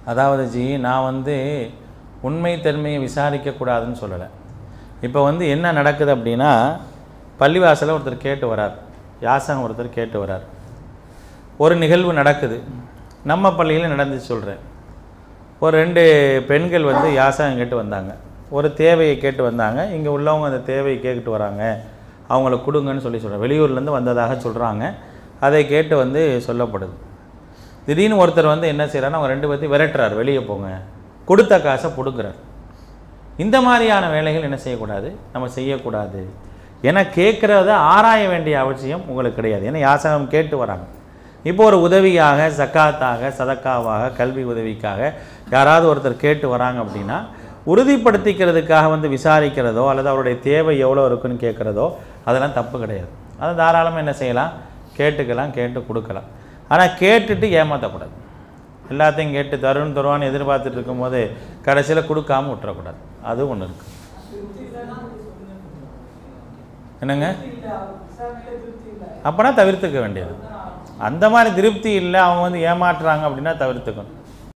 அதாவது ஜி நான் வந்து உண்மை தன்மையை விசாரிக்கக்கூடாதுன்னு சொல்லலை இப்போ வந்து என்ன நடக்குது அப்படின்னா பள்ளிவாசலில் ஒருத்தர் கேட்டு வரார் யாசகம் ஒருத்தர் கேட்டு வரார் ஒரு நிகழ்வு நடக்குது நம்ம பள்ளியில் நடந்துச்சு சொல்கிறேன் ஒரு ரெண்டு பெண்கள் வந்து யாசகம் கேட்டு வந்தாங்க ஒரு தேவையை கேட்டு வந்தாங்க இங்கே உள்ளவங்க அந்த தேவையை கேட்டுட்டு வராங்க அவங்கள கொடுங்கன்னு சொல்லி சொல்கிறாங்க வெளியூர்லேருந்து வந்ததாக சொல்கிறாங்க அதை கேட்டு வந்து சொல்லப்படுது திடீர்னு ஒருத்தர் வந்து என்ன செய்கிறாருன்னா அவங்க ரெண்டு பேர்த்தையும் விரட்டுறார் வெளியே போங்க கொடுத்த காசை கொடுக்குறார் இந்த மாதிரியான வேலைகள் என்ன செய்யக்கூடாது நம்ம செய்யக்கூடாது ஏன்னா கேட்குறத ஆராய வேண்டிய அவசியம் உங்களுக்கு கிடையாது ஏன்னா யாசகம் கேட்டு வராங்க இப்போ ஒரு உதவியாக சக்காத்தாக சதக்காவாக கல்வி உதவிக்காக யாராவது ஒருத்தர் கேட்டு வராங்க அப்படின்னா உறுதிப்படுத்திக்கிறதுக்காக வந்து விசாரிக்கிறதோ அல்லது அவருடைய தேவை எவ்வளோ இருக்குன்னு கேட்குறதோ அதெல்லாம் தப்பு கிடையாது அதை தாராளமாக என்ன செய்யலாம் கேட்டுக்கலாம் கேட்டு கொடுக்கலாம் ஆனால் கேட்டுட்டு ஏமாற்றக்கூடாது எல்லாத்தையும் கேட்டு தருண் தருவான்னு எதிர்பார்த்துட்டு இருக்கும்போது கடைசியில் கொடுக்காம விட்டுறக்கூடாது அது ஒன்று இருக்கு என்னங்க அப்போனா தவிர்த்துக்க வேண்டியது அந்த மாதிரி திருப்தி இல்லை அவங்க வந்து ஏமாற்றுறாங்க அப்படின்னா தவிர்த்துக்கணும்